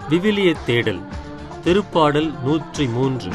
விவிலிய தேடல் திருப்பாடல் நூற்றி மூன்று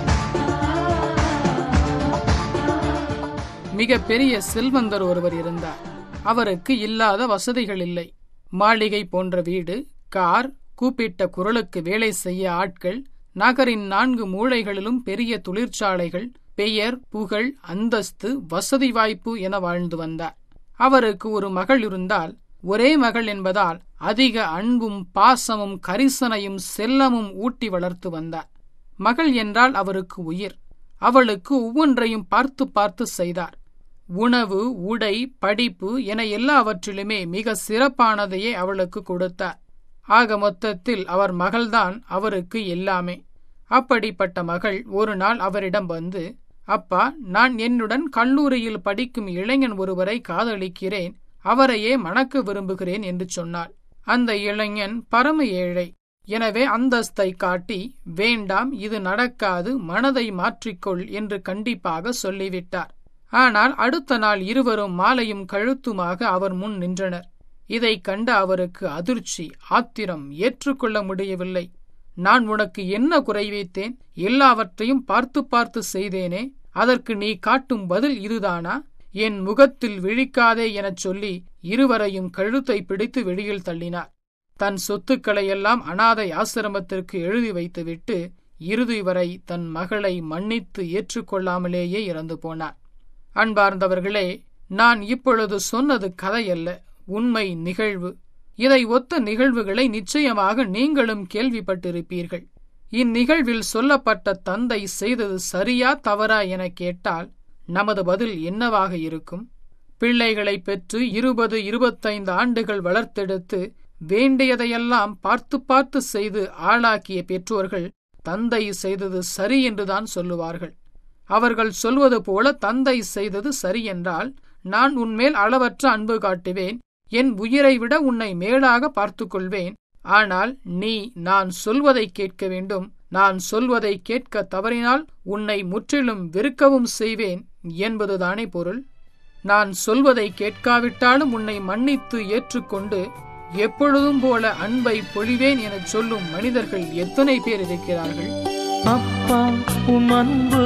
மிக பெரிய செல்வந்தர் ஒருவர் இருந்தார் அவருக்கு இல்லாத வசதிகள் இல்லை மாளிகை போன்ற வீடு கார் கூப்பிட்ட குரலுக்கு வேலை செய்ய ஆட்கள் நகரின் நான்கு மூலைகளிலும் பெரிய தொழிற்சாலைகள் பெயர் புகழ் அந்தஸ்து வசதி வாய்ப்பு என வாழ்ந்து வந்தார் அவருக்கு ஒரு மகள் இருந்தால் ஒரே மகள் என்பதால் அதிக அன்பும் பாசமும் கரிசனையும் செல்லமும் ஊட்டி வளர்த்து வந்தார் மகள் என்றால் அவருக்கு உயிர் அவளுக்கு ஒவ்வொன்றையும் பார்த்து பார்த்து செய்தார் உணவு உடை படிப்பு என எல்லாவற்றிலுமே மிக சிறப்பானதையே அவளுக்கு கொடுத்தார் ஆக மொத்தத்தில் அவர் மகள்தான் அவருக்கு எல்லாமே அப்படிப்பட்ட மகள் ஒரு நாள் அவரிடம் வந்து அப்பா நான் என்னுடன் கல்லூரியில் படிக்கும் இளைஞன் ஒருவரை காதலிக்கிறேன் அவரையே மணக்க விரும்புகிறேன் என்று சொன்னாள் அந்த இளைஞன் பரம ஏழை எனவே அந்தஸ்தை காட்டி வேண்டாம் இது நடக்காது மனதை மாற்றிக்கொள் என்று கண்டிப்பாக சொல்லிவிட்டார் ஆனால் அடுத்த நாள் இருவரும் மாலையும் கழுத்துமாக அவர் முன் நின்றனர் இதை கண்ட அவருக்கு அதிர்ச்சி ஆத்திரம் ஏற்றுக்கொள்ள முடியவில்லை நான் உனக்கு என்ன குறை வைத்தேன் எல்லாவற்றையும் பார்த்து பார்த்து செய்தேனே அதற்கு நீ காட்டும் பதில் இதுதானா என் முகத்தில் விழிக்காதே எனச் சொல்லி இருவரையும் கழுத்தை பிடித்து வெளியில் தள்ளினார் தன் சொத்துக்களை எல்லாம் அனாதை ஆசிரமத்திற்கு எழுதி வைத்துவிட்டு இறுதி வரை தன் மகளை மன்னித்து ஏற்றுக்கொள்ளாமலேயே இறந்து போனார் அன்பார்ந்தவர்களே நான் இப்பொழுது சொன்னது கதையல்ல உண்மை நிகழ்வு இதை ஒத்த நிகழ்வுகளை நிச்சயமாக நீங்களும் கேள்விப்பட்டிருப்பீர்கள் இந்நிகழ்வில் சொல்லப்பட்ட தந்தை செய்தது சரியா தவறா என கேட்டால் நமது பதில் என்னவாக இருக்கும் பிள்ளைகளை பெற்று இருபது இருபத்தைந்து ஆண்டுகள் வளர்த்தெடுத்து வேண்டியதையெல்லாம் பார்த்து பார்த்து செய்து ஆளாக்கிய பெற்றோர்கள் தந்தை செய்தது சரி என்றுதான் சொல்லுவார்கள் அவர்கள் சொல்வது போல தந்தை செய்தது சரி என்றால் நான் உன்மேல் அளவற்ற அன்பு காட்டுவேன் என் உயிரை விட உன்னை மேலாக பார்த்துக் கொள்வேன் ஆனால் நீ நான் சொல்வதை கேட்க வேண்டும் நான் சொல்வதை கேட்க தவறினால் உன்னை முற்றிலும் வெறுக்கவும் செய்வேன் என்பதுதானே பொருள் நான் சொல்வதை கேட்காவிட்டாலும் உன்னை மன்னித்து ஏற்றுக்கொண்டு எப்பொழுதும் போல அன்பை பொழிவேன் எனச் சொல்லும் மனிதர்கள் எத்தனை பேர் இருக்கிறார்கள் அப்பா உம் அன்பு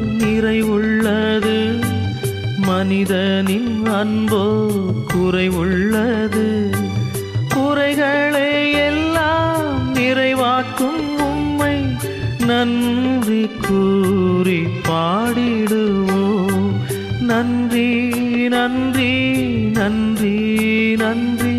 நிறைவுள்ளது மனிதனின் அன்போ குறைவுள்ளது குறைகளை எல்லாம் நிறைவாக்கும் உம்மை நன்றி கூறி பாடிடுவோம் நன்றி நன்றி நன்றி நன்றி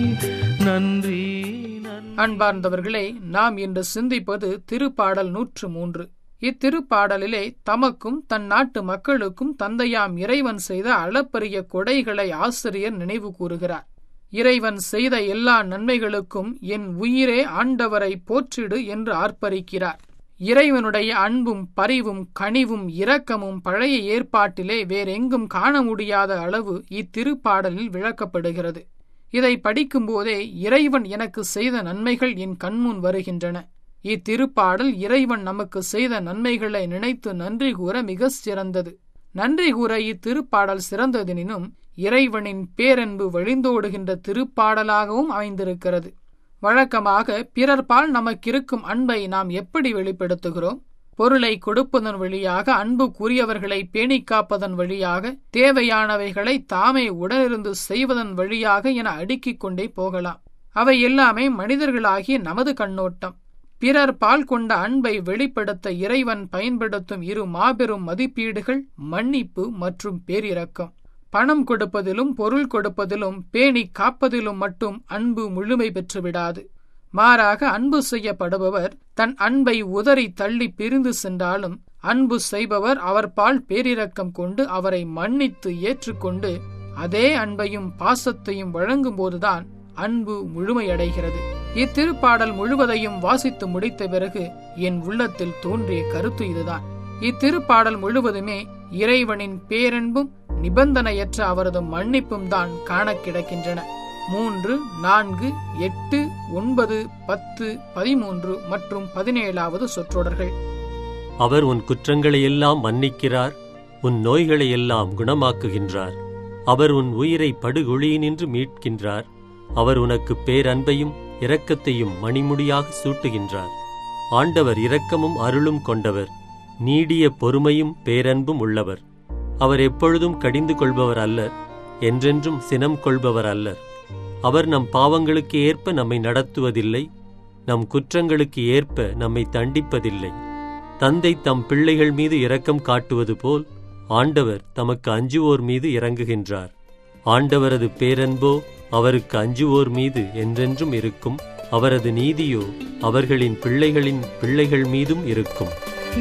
நன்றி நன்றி அன்பார்ந்தவர்களே நாம் இன்று சிந்திப்பது திருப்பாடல் நூற்று மூன்று இத்திருப்பாடலிலே தமக்கும் தன் நாட்டு மக்களுக்கும் தந்தையாம் இறைவன் செய்த அளப்பரிய கொடைகளை ஆசிரியர் நினைவு கூறுகிறார் இறைவன் செய்த எல்லா நன்மைகளுக்கும் என் உயிரே ஆண்டவரை போற்றிடு என்று ஆர்ப்பரிக்கிறார் இறைவனுடைய அன்பும் பரிவும் கனிவும் இரக்கமும் பழைய ஏற்பாட்டிலே வேறெங்கும் காண முடியாத அளவு இத்திருப்பாடலில் விளக்கப்படுகிறது இதை படிக்கும்போதே இறைவன் எனக்கு செய்த நன்மைகள் என் கண்முன் வருகின்றன இத்திருப்பாடல் இறைவன் நமக்கு செய்த நன்மைகளை நினைத்து நன்றி கூற மிக சிறந்தது நன்றி கூற இத்திருப்பாடல் சிறந்ததெனினும் இறைவனின் பேரன்பு வழிந்தோடுகின்ற திருப்பாடலாகவும் அமைந்திருக்கிறது வழக்கமாக பிறர்பால் நமக்கிருக்கும் அன்பை நாம் எப்படி வெளிப்படுத்துகிறோம் பொருளை கொடுப்பதன் வழியாக அன்புக்குரியவர்களை பேணிக் காப்பதன் வழியாக தேவையானவைகளை தாமே உடனிருந்து செய்வதன் வழியாக என அடுக்கிக் கொண்டே போகலாம் அவை எல்லாமே மனிதர்களாகிய நமது கண்ணோட்டம் பிறர் பால் கொண்ட அன்பை வெளிப்படுத்த இறைவன் பயன்படுத்தும் இரு மாபெரும் மதிப்பீடுகள் மன்னிப்பு மற்றும் பேரிரக்கம் பணம் கொடுப்பதிலும் பொருள் கொடுப்பதிலும் பேணி காப்பதிலும் மட்டும் அன்பு முழுமை பெற்றுவிடாது மாறாக அன்பு செய்யப்படுபவர் தன் அன்பை உதறி தள்ளி பிரிந்து சென்றாலும் அன்பு செய்பவர் அவர் பால் பேரிரக்கம் கொண்டு அவரை மன்னித்து ஏற்றுக்கொண்டு அதே அன்பையும் பாசத்தையும் வழங்கும்போதுதான் அன்பு முழுமையடைகிறது இத்திருப்பாடல் முழுவதையும் வாசித்து முடித்த பிறகு என் உள்ளத்தில் தோன்றிய கருத்து இதுதான் இத்திருப்பாடல் முழுவதுமே இறைவனின் பேரன்பும் நிபந்தனையற்ற அவரது மன்னிப்பும் தான் காண கிடக்கின்றன மூன்று நான்கு எட்டு ஒன்பது பத்து பதிமூன்று மற்றும் பதினேழாவது சொற்றொடர்கள் அவர் உன் குற்றங்களையெல்லாம் மன்னிக்கிறார் உன் நோய்களையெல்லாம் குணமாக்குகின்றார் அவர் உன் உயிரை படுகொழியினின்று மீட்கின்றார் அவர் உனக்கு பேரன்பையும் இரக்கத்தையும் மணிமுடியாக சூட்டுகின்றார் ஆண்டவர் இரக்கமும் அருளும் கொண்டவர் நீடிய பொறுமையும் பேரன்பும் உள்ளவர் அவர் எப்பொழுதும் கடிந்து கொள்பவர் அல்லர் என்றென்றும் சினம் கொள்பவர் அல்லர் அவர் நம் பாவங்களுக்கு ஏற்ப நம்மை நடத்துவதில்லை நம் குற்றங்களுக்கு ஏற்ப நம்மை தண்டிப்பதில்லை தந்தை தம் பிள்ளைகள் மீது இரக்கம் காட்டுவது போல் ஆண்டவர் தமக்கு அஞ்சுவோர் மீது இறங்குகின்றார் ஆண்டவரது பேரன்போ அவருக்கு அஞ்சுவோர் மீது என்றென்றும் இருக்கும் அவரது நீதியோ அவர்களின் பிள்ளைகளின் பிள்ளைகள் மீதும் இருக்கும்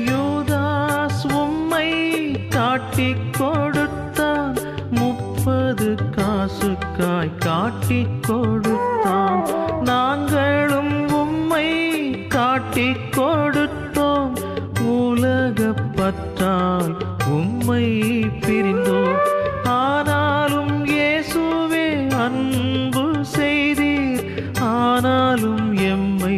யூதாஸ் உம்மை காட்டிக் கொடுத்தான் முப்பது காசுக்காய் காட்டிக் கொடுத்தான் நாங்களும் உம்மை காட்டிக் கொடுத்தோம் உலக பற்றால் உம்மை பிரிந்தோம் ஆனாலும் இயேசுவே அன்பு செய்தீர் ஆனாலும் எம்மை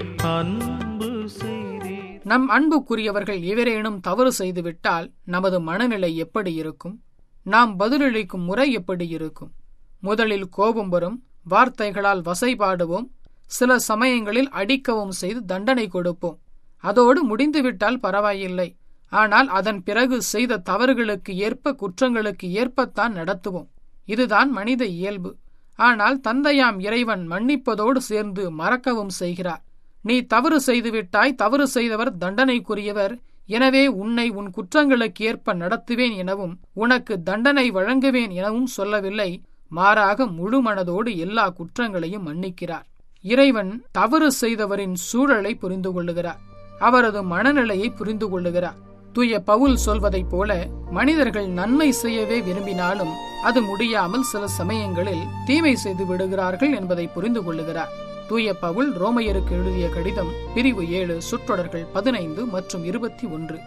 அன்பு செய்தீர் நம் அன்புக்குரியவர்கள் எவரேனும் தவறு செய்துவிட்டால் நமது மனநிலை எப்படி இருக்கும் நாம் பதிலளிக்கும் முறை எப்படி இருக்கும் முதலில் கோபம் வரும் வார்த்தைகளால் வசைபாடுவோம் சில சமயங்களில் அடிக்கவும் செய்து தண்டனை கொடுப்போம் அதோடு முடிந்துவிட்டால் பரவாயில்லை ஆனால் அதன் பிறகு செய்த தவறுகளுக்கு ஏற்ப குற்றங்களுக்கு ஏற்பத்தான் நடத்துவோம் இதுதான் மனித இயல்பு ஆனால் தந்தையாம் இறைவன் மன்னிப்பதோடு சேர்ந்து மறக்கவும் செய்கிறார் நீ தவறு செய்துவிட்டாய் தவறு செய்தவர் தண்டனைக்குரியவர் எனவே உன்னை உன் குற்றங்களுக்கு ஏற்ப நடத்துவேன் எனவும் உனக்கு தண்டனை வழங்குவேன் எனவும் சொல்லவில்லை மாறாக முழு மனதோடு எல்லா குற்றங்களையும் மன்னிக்கிறார் இறைவன் தவறு செய்தவரின் சூழலை புரிந்து கொள்ளுகிறார் அவரது மனநிலையை புரிந்து கொள்ளுகிறார் தூய பவுல் சொல்வதைப் போல மனிதர்கள் நன்மை செய்யவே விரும்பினாலும் அது முடியாமல் சில சமயங்களில் தீமை செய்து விடுகிறார்கள் என்பதை புரிந்து கொள்ளுகிறார் தூய பவுல் ரோமையருக்கு எழுதிய கடிதம் பிரிவு ஏழு சொற்றொடர்கள் பதினைந்து மற்றும் இருபத்தி ஒன்று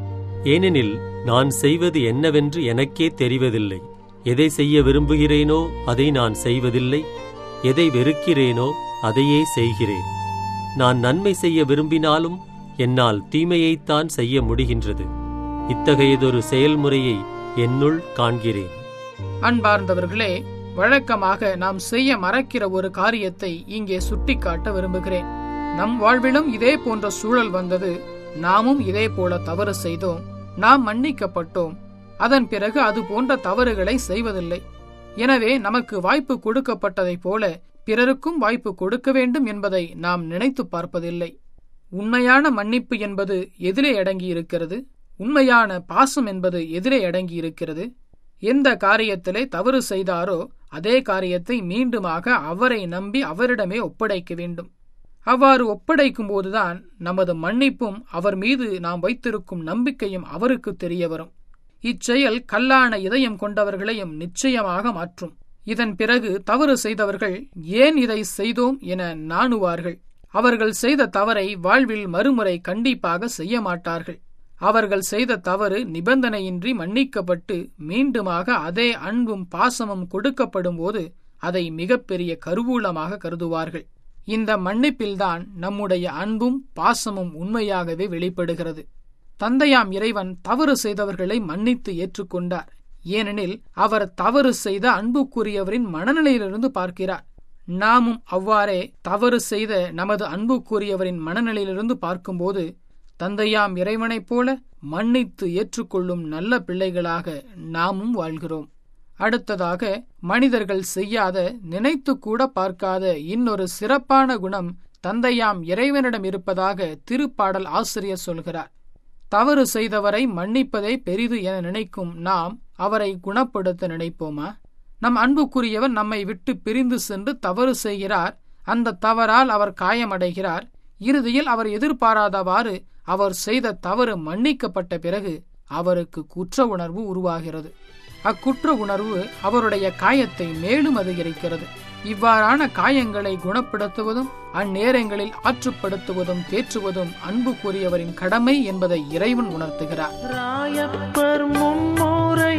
ஏனெனில் நான் செய்வது என்னவென்று எனக்கே தெரிவதில்லை எதை செய்ய விரும்புகிறேனோ அதை நான் செய்வதில்லை எதை வெறுக்கிறேனோ அதையே செய்கிறேன் நான் நன்மை செய்ய விரும்பினாலும் என்னால் தீமையைத்தான் செய்ய முடிகின்றது இத்தகையதொரு செயல்முறையை என்னுள் காண்கிறேன் அன்பார்ந்தவர்களே வழக்கமாக நாம் செய்ய மறக்கிற ஒரு காரியத்தை இங்கே சுட்டிக்காட்ட விரும்புகிறேன் நம் வாழ்விலும் இதே போன்ற சூழல் வந்தது நாமும் இதே போல தவறு செய்தோம் நாம் மன்னிக்கப்பட்டோம் அதன் பிறகு அது போன்ற தவறுகளை செய்வதில்லை எனவே நமக்கு வாய்ப்பு கொடுக்கப்பட்டதைப் போல பிறருக்கும் வாய்ப்பு கொடுக்க வேண்டும் என்பதை நாம் நினைத்து பார்ப்பதில்லை உண்மையான மன்னிப்பு என்பது எதிரே அடங்கியிருக்கிறது உண்மையான பாசம் என்பது எதிரே அடங்கியிருக்கிறது எந்த காரியத்திலே தவறு செய்தாரோ அதே காரியத்தை மீண்டுமாக அவரை நம்பி அவரிடமே ஒப்படைக்க வேண்டும் அவ்வாறு ஒப்படைக்கும் போதுதான் நமது மன்னிப்பும் அவர் மீது நாம் வைத்திருக்கும் நம்பிக்கையும் அவருக்கு தெரிய வரும் இச்செயல் கல்லான இதயம் கொண்டவர்களையும் நிச்சயமாக மாற்றும் இதன் பிறகு தவறு செய்தவர்கள் ஏன் இதை செய்தோம் என நாணுவார்கள் அவர்கள் செய்த தவறை வாழ்வில் மறுமுறை கண்டிப்பாக செய்ய மாட்டார்கள் அவர்கள் செய்த தவறு நிபந்தனையின்றி மன்னிக்கப்பட்டு மீண்டுமாக அதே அன்பும் பாசமும் கொடுக்கப்படும் போது அதை மிகப்பெரிய கருவூலமாக கருதுவார்கள் இந்த மன்னிப்பில்தான் நம்முடைய அன்பும் பாசமும் உண்மையாகவே வெளிப்படுகிறது தந்தையாம் இறைவன் தவறு செய்தவர்களை மன்னித்து ஏற்றுக்கொண்டார் ஏனெனில் அவர் தவறு செய்த அன்புக்குரியவரின் மனநிலையிலிருந்து பார்க்கிறார் நாமும் அவ்வாறே தவறு செய்த நமது அன்புக்குரியவரின் மனநிலையிலிருந்து பார்க்கும்போது தந்தையாம் இறைவனைப் போல மன்னித்து ஏற்றுக்கொள்ளும் நல்ல பிள்ளைகளாக நாமும் வாழ்கிறோம் அடுத்ததாக மனிதர்கள் செய்யாத நினைத்து கூட பார்க்காத இன்னொரு சிறப்பான குணம் தந்தையாம் இறைவனிடம் இருப்பதாக திருப்பாடல் ஆசிரியர் சொல்கிறார் தவறு செய்தவரை மன்னிப்பதே பெரிது என நினைக்கும் நாம் அவரை குணப்படுத்த நினைப்போமா நம் அன்புக்குரியவர் நம்மை விட்டு பிரிந்து சென்று தவறு செய்கிறார் அந்த தவறால் அவர் காயமடைகிறார் இறுதியில் அவர் எதிர்பாராதவாறு அவர் செய்த தவறு மன்னிக்கப்பட்ட பிறகு அவருக்கு குற்ற உணர்வு உருவாகிறது அக்குற்ற உணர்வு அவருடைய காயத்தை மேலும் அதிகரிக்கிறது இவ்வாறான காயங்களை குணப்படுத்துவதும் அந்நேரங்களில் ஆற்றுப்படுத்துவதும் தேற்றுவதும் அன்புக்குரியவரின் கடமை என்பதை இறைவன் உணர்த்துகிறார் ராயப்பர் மும்முறை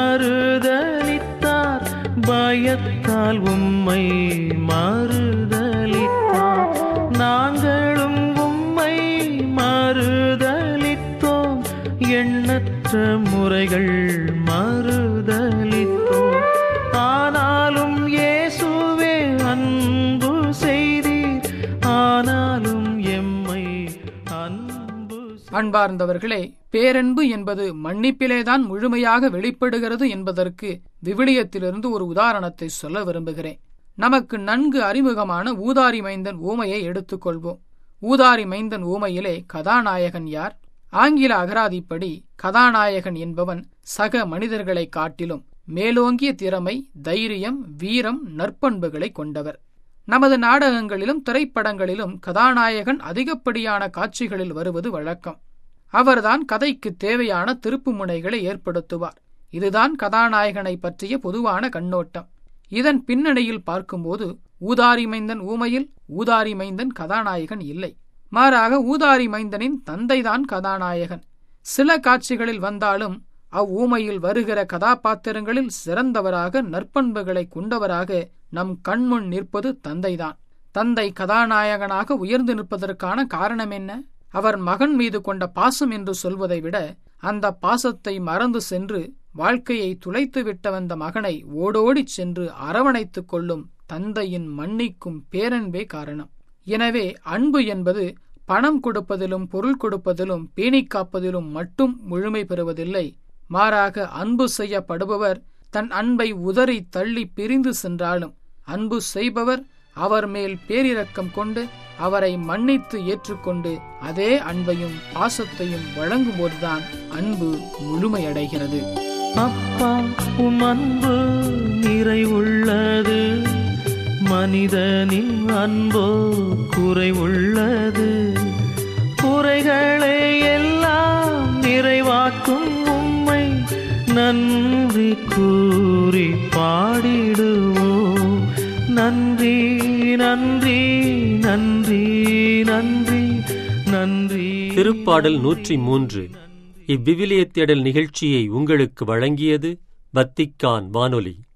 மறுதலித்தார் பயத்தால் உம்மை மறுதலித்தார் நாங்களும் உம்மை மறுதலித்தோம் எண்ணற்ற முறைகள் மறுதலித்தோம் ஆனாலும் இயேசுவே அன்பார்ந்தவர்களே பேரன்பு என்பது மன்னிப்பிலேதான் முழுமையாக வெளிப்படுகிறது என்பதற்கு விவிலியத்திலிருந்து ஒரு உதாரணத்தை சொல்ல விரும்புகிறேன் நமக்கு நன்கு அறிமுகமான ஊதாரி மைந்தன் ஊமையை எடுத்துக்கொள்வோம் ஊதாரி மைந்தன் ஊமையிலே கதாநாயகன் யார் ஆங்கில அகராதிப்படி கதாநாயகன் என்பவன் சக மனிதர்களைக் காட்டிலும் மேலோங்கிய திறமை தைரியம் வீரம் நற்பண்புகளை கொண்டவர் நமது நாடகங்களிலும் திரைப்படங்களிலும் கதாநாயகன் அதிகப்படியான காட்சிகளில் வருவது வழக்கம் அவர்தான் கதைக்கு தேவையான திருப்பு முனைகளை ஏற்படுத்துவார் இதுதான் கதாநாயகனை பற்றிய பொதுவான கண்ணோட்டம் இதன் பின்னணியில் பார்க்கும்போது ஊதாரி மைந்தன் ஊமையில் ஊதாரி மைந்தன் கதாநாயகன் இல்லை மாறாக ஊதாரி மைந்தனின் தந்தைதான் கதாநாயகன் சில காட்சிகளில் வந்தாலும் அவ்வூமையில் வருகிற கதாபாத்திரங்களில் சிறந்தவராக நற்பண்புகளை கொண்டவராக நம் கண்முன் நிற்பது தந்தைதான் தந்தை கதாநாயகனாக உயர்ந்து நிற்பதற்கான காரணம் என்ன அவர் மகன் மீது கொண்ட பாசம் என்று சொல்வதை விட அந்த பாசத்தை மறந்து சென்று வாழ்க்கையை துளைத்து விட்ட வந்த மகனை ஓடோடிச் சென்று அரவணைத்துக் கொள்ளும் தந்தையின் மன்னிக்கும் பேரன்பே காரணம் எனவே அன்பு என்பது பணம் கொடுப்பதிலும் பொருள் கொடுப்பதிலும் பேணிக் காப்பதிலும் மட்டும் முழுமை பெறுவதில்லை மாறாக அன்பு செய்யப்படுபவர் தன் அன்பை உதறி தள்ளி பிரிந்து சென்றாலும் அன்பு செய்பவர் அவர் மேல் பேரிரக்கம் கொண்டு அவரை மன்னித்து ஏற்றுக்கொண்டு அதே அன்பையும் பாசத்தையும் வழங்கும்போதுதான் அன்பு முழுமையடைகிறது அப்பா உம் அன்பு நிறைவுள்ளது மனிதனின் அன்போ குறைவுள்ளது குறைகளை எல்லாம் நிறைவாக்கும் உம்மை நன்றி கூறி பாடிடுவோம் நன்றி நன்றி நன்றி நன்றி நன்றி திருப்பாடல் நூற்றி மூன்று இவ்விவிலியத் தேடல் நிகழ்ச்சியை உங்களுக்கு வழங்கியது வத்திக்கான் வானொலி